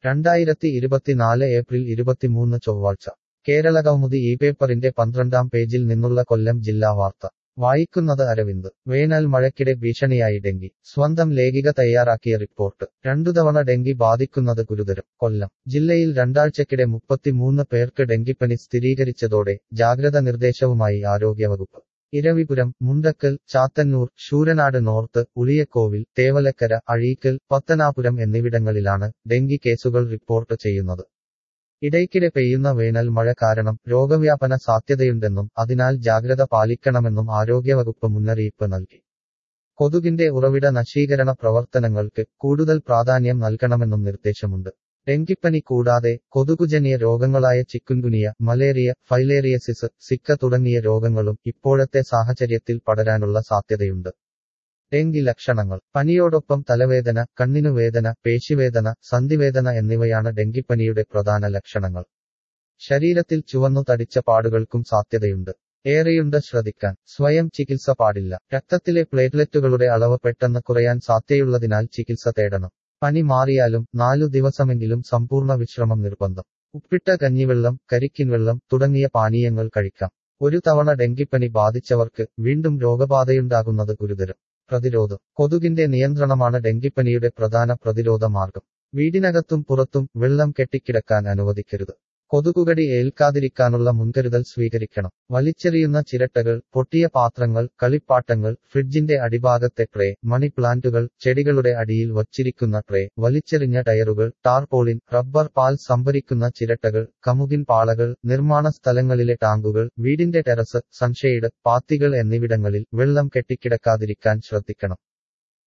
രണ്ടായിരത്തി ഇരുപത്തിനാല് ഏപ്രിൽ ഇരുപത്തിമൂന്ന് ചൊവ്വാഴ്ച കേരള കൗമുദി ഈ പേപ്പറിന്റെ പന്ത്രണ്ടാം പേജിൽ നിന്നുള്ള കൊല്ലം ജില്ലാ വാർത്ത വായിക്കുന്നത് അരവിന്ദ് വേനൽ മഴയ്ക്കിടെ ഭീഷണിയായി ഡെങ്കി സ്വന്തം ലേഖിക തയ്യാറാക്കിയ റിപ്പോർട്ട് രണ്ടു തവണ ഡെങ്കി ബാധിക്കുന്നത് ഗുരുതരം കൊല്ലം ജില്ലയിൽ രണ്ടാഴ്ചക്കിടെ മുപ്പത്തിമൂന്ന് പേർക്ക് ഡെങ്കിപ്പനി സ്ഥിരീകരിച്ചതോടെ ജാഗ്രത നിർദ്ദേശവുമായി ആരോഗ്യവകുപ്പ് ഇരവിപുരം മുണ്ടക്കൽ ചാത്തന്നൂർ ശൂരനാട് നോർത്ത് ഉളിയക്കോവിൽ തേവലക്കര അഴീക്കൽ പത്തനാപുരം എന്നിവിടങ്ങളിലാണ് ഡെങ്കി കേസുകൾ റിപ്പോർട്ട് ചെയ്യുന്നത് ഇടയ്ക്കിടെ പെയ്യുന്ന വേനൽ മഴ കാരണം രോഗവ്യാപന സാധ്യതയുണ്ടെന്നും അതിനാൽ ജാഗ്രത പാലിക്കണമെന്നും ആരോഗ്യവകുപ്പ് മുന്നറിയിപ്പ് നൽകി കൊതുകിന്റെ ഉറവിട നശീകരണ പ്രവർത്തനങ്ങൾക്ക് കൂടുതൽ പ്രാധാന്യം നൽകണമെന്നും നിർദ്ദേശമുണ്ട് ഡെങ്കിപ്പനി കൂടാതെ കൊതുകുജന്യ രോഗങ്ങളായ ചിക്കുൻകുനിയ മലേറിയ ഫൈലേറിയസിസ് സിക്ക തുടങ്ങിയ രോഗങ്ങളും ഇപ്പോഴത്തെ സാഹചര്യത്തിൽ പടരാനുള്ള സാധ്യതയുണ്ട് ഡെങ്കി ലക്ഷണങ്ങൾ പനിയോടൊപ്പം തലവേദന കണ്ണിനു വേദന പേശിവേദന സന്ധിവേദന എന്നിവയാണ് ഡെങ്കിപ്പനിയുടെ പ്രധാന ലക്ഷണങ്ങൾ ശരീരത്തിൽ ചുവന്നു തടിച്ച പാടുകൾക്കും സാധ്യതയുണ്ട് ഏറെയുണ്ട് ശ്രദ്ധിക്കാൻ സ്വയം ചികിത്സ പാടില്ല രക്തത്തിലെ പ്ലേറ്റ്ലെറ്റുകളുടെ അളവ് പെട്ടെന്ന് കുറയാൻ സാധ്യതയുള്ളതിനാൽ ചികിത്സ തേടണം പനി മാറിയാലും നാലു ദിവസമെങ്കിലും സമ്പൂർണ്ണ വിശ്രമം നിർബന്ധം ഉപ്പിട്ട കഞ്ഞിവെള്ളം കരിക്കിൻ വെള്ളം തുടങ്ങിയ പാനീയങ്ങൾ കഴിക്കാം ഒരു തവണ ഡെങ്കിപ്പനി ബാധിച്ചവർക്ക് വീണ്ടും രോഗബാധയുണ്ടാകുന്നത് ഗുരുതരം പ്രതിരോധം കൊതുകിന്റെ നിയന്ത്രണമാണ് ഡെങ്കിപ്പനിയുടെ പ്രധാന പ്രതിരോധ മാർഗം വീടിനകത്തും പുറത്തും വെള്ളം കെട്ടിക്കിടക്കാൻ അനുവദിക്കരുത് കൊതുകുകടി ഏൽക്കാതിരിക്കാനുള്ള മുൻകരുതൽ സ്വീകരിക്കണം വലിച്ചെറിയുന്ന ചിരട്ടകൾ പൊട്ടിയ പാത്രങ്ങൾ കളിപ്പാട്ടങ്ങൾ ഫ്രിഡ്ജിന്റെ അടിഭാഗത്തെ ട്രേ മണി പ്ലാന്റുകൾ ചെടികളുടെ അടിയിൽ വച്ചിരിക്കുന്ന ട്രേ വലിച്ചെറിഞ്ഞ ടയറുകൾ ടാർപോളിൻ റബ്ബർ പാൽ സംഭരിക്കുന്ന ചിരട്ടകൾ കമുകിൻ പാളകൾ നിർമ്മാണ സ്ഥലങ്ങളിലെ ടാങ്കുകൾ വീടിന്റെ ടെറസ് സൺഷെയ്ഡ് പാത്തികൾ എന്നിവിടങ്ങളിൽ വെള്ളം കെട്ടിക്കിടക്കാതിരിക്കാൻ ശ്രദ്ധിക്കണം